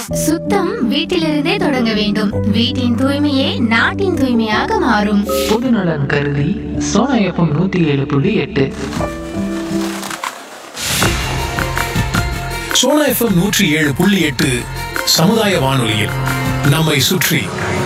சுத்தம் வீட்டிலிருந்தே தொடங்க வேண்டும் வீட்டின் தூய்மையே நாட்டின் தூய்மையாக மாறும் பொதுநலன் கருதி சோனா எஃப்எம் நூற்றி ஏழு புள்ளி எட்டு சோனா எஃப்எம் நூற்றி ஏழு புள்ளி எட்டு சமுதாய வானொலியில் நம்மை சுற்றி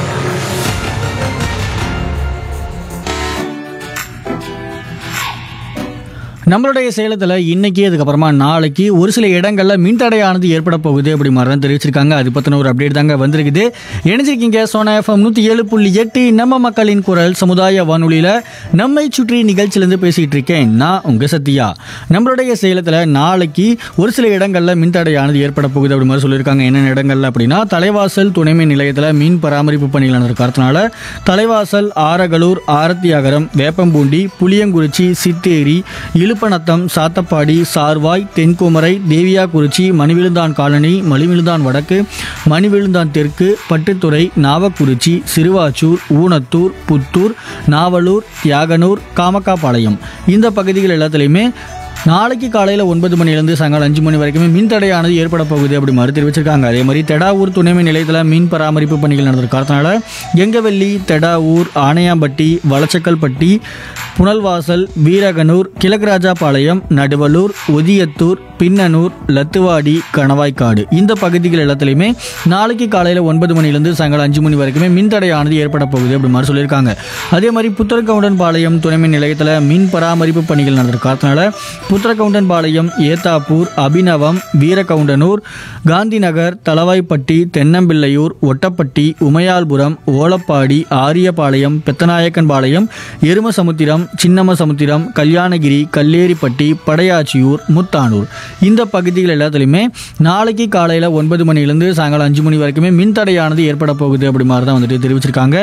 நம்மளுடைய சேலத்தில் இன்னைக்கு அதுக்கப்புறமா நாளைக்கு ஒரு சில இடங்களில் மின்தடையானது ஏற்பட போகுது அப்படி மாதிரி தான் தெரிவிச்சிருக்காங்க அது பற்றின ஒரு அப்டேட் தாங்க வந்திருக்குது இணைஞ்சிருக்கீங்க சோனா எஃப்எம் நூற்றி ஏழு புள்ளி எட்டு நம்ம மக்களின் குரல் சமுதாய வானொலியில் நம்மை சுற்றி நிகழ்ச்சியிலேருந்து பேசிகிட்டு இருக்கேன் நான் உங்கள் சத்யா நம்மளுடைய சேலத்தில் நாளைக்கு ஒரு சில இடங்களில் மின்தடையானது ஏற்பட போகுது அப்படி மாதிரி சொல்லியிருக்காங்க என்னென்ன இடங்கள்ல அப்படின்னா தலைவாசல் துணைமின் நிலையத்தில் மீன் பராமரிப்பு பணிகள் நடக்கிறதுனால தலைவாசல் ஆரகலூர் ஆரத்தியாகரம் வேப்பம்பூண்டி புளியங்குறிச்சி சித்தேரி இலுப்பநத்தம் சாத்தப்பாடி சார்வாய் தென்குமரை தேவியாக்குறிச்சி மணிவிழுந்தான் காலனி மணிவிழுந்தான் வடக்கு மணிவிழுந்தான் தெற்கு பட்டுத்துறை நாவக்குறிச்சி சிறுவாச்சூர் ஊனத்தூர் புத்தூர் நாவலூர் தியாகனூர் காமக்காபாளையம் இந்த பகுதிகள் எல்லாத்துலேயுமே நாளைக்கு காலையில் ஒன்பது மணிலேருந்து சாயங்காலம் அஞ்சு மணி வரைக்குமே மின் தடையானது ஏற்பட போகுது அப்படி மாதிரி தெரிவிச்சிருக்காங்க அதே மாதிரி தெடாவூர் துணைமின் நிலையத்தில் மீன் பராமரிப்பு பணிகள் நடந்திருக்கிறதுனால எங்கவெள்ளி தெடாவூர் ஆனையாம்பட்டி வளச்சக்கல்பட்டி புனல்வாசல் வீரகனூர் கிழக்கராஜாபாளையம் நடுவலூர் ஒதியத்தூர் பின்னனூர் லத்துவாடி கணவாய்க்காடு இந்த பகுதிகள் எல்லாத்துலேயுமே நாளைக்கு காலையில் ஒன்பது மணிலேருந்து சாயங்காலம் அஞ்சு மணி வரைக்குமே மின் தடையானது ஏற்பட போகுது அப்படி மாதிரி சொல்லியிருக்காங்க அதே மாதிரி புத்தரக்கவுண்டன் பாளையம் துணைமின் நிலையத்தில் மின் பராமரிப்பு பணிகள் நடந்திருக்கிறதுனால புத்தரக்கவுண்டன் பாளையம் ஏத்தாப்பூர் அபிநவம் வீரகவுண்டனூர் காந்தி நகர் தளவாய்ப்பட்டி தென்னம்பிள்ளையூர் ஒட்டப்பட்டி உமையால்புரம் ஓலப்பாடி ஆரியபாளையம் பெத்தநாயக்கன்பாளையம் எருமசமுத்திரம் சின்னமசமுத்திரம் கல்யாணகிரி கல்லேரிப்பட்டி படையாச்சியூர் முத்தானூர் இந்த பகுதிகள் எல்லாத்துலேயுமே நாளைக்கு காலையில் ஒன்பது மணிலேருந்து சாயங்காலம் அஞ்சு மணி வரைக்குமே மின் தடையானது ஏற்பட போகுது அப்படி மாதிரி தான் வந்துட்டு தெரிவிச்சிருக்காங்க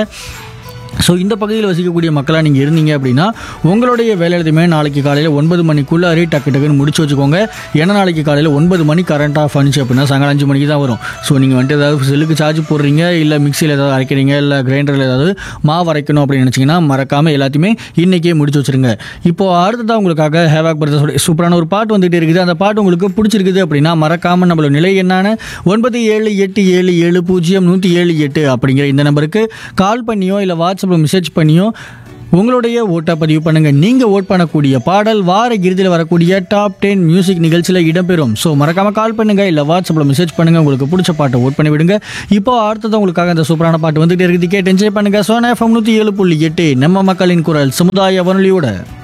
ஸோ இந்த பகுதியில் வசிக்கக்கூடிய மக்களாக நீங்கள் இருந்தீங்க அப்படின்னா உங்களுடைய வேலை எழுதுமே நாளைக்கு காலையில் ஒன்பது மணிக்குள்ளாரே டக்கு டக்குன்னு முடிச்சு வச்சுக்கோங்க ஏன்னா நாளைக்கு காலையில் ஒன்பது மணி கரண்ட் ஆஃப் ஆனிச்சு அப்படின்னா சாயங்காலம் அஞ்சு மணிக்கு தான் வரும் ஸோ நீங்கள் வந்துட்டு ஏதாவது செல்லுக்கு சார்ஜ் போடுறீங்க இல்லை மிக்சியில் ஏதாவது அரைக்கிறீங்க இல்லை கிரைண்டரில் ஏதாவது மாவு அரைக்கணும் அப்படின்னு நினச்சிங்கன்னா மறக்காமல் எல்லாத்தையுமே இன்றைக்கே முடிச்சு வச்சுருங்க இப்போ அடுத்ததாக உங்களுக்காக ஹேவாக் பிரதர்ஸோட சூப்பரான ஒரு பாட்டு வந்துட்டு இருக்குது அந்த பாட்டு உங்களுக்கு பிடிச்சிருக்குது அப்படின்னா மறக்காமல் நம்மளோட நிலை என்னன்னு ஒன்பது ஏழு எட்டு ஏழு ஏழு பூஜ்ஜியம் நூற்றி ஏழு எட்டு அப்படிங்கிற இந்த நம்பருக்கு கால் பண்ணியோ இல்லை வாட்ஸ்அப்பில் மெசேஜ் பண்ணியோ உங்களுடைய ஓட்டை பதிவு பண்ணுங்க நீங்க ஓட் பண்ணக்கூடிய பாடல் வார இறுதியில் வரக்கூடிய டாப் டென் மியூசிக் நிகழ்ச்சியில் இடம்பெறும் ஸோ மறக்காம கால் பண்ணுங்க இல்லை வாட்ஸ்அப்பில் மெசேஜ் பண்ணுங்க உங்களுக்கு பிடிச்ச பாட்டை ஓட் பண்ணி விடுங்க இப்போ அடுத்தது உங்களுக்காக இந்த சூப்பரான பாட்டு வந்துட்டு இருக்குது கேட்டு என்ஜாய் பண்ணுங்க சோனா எஃப்எம் நூற்றி ஏழு புள்ளி எட்டு நம்ம மக்களின் குரல் சமுதாய வானொலியோட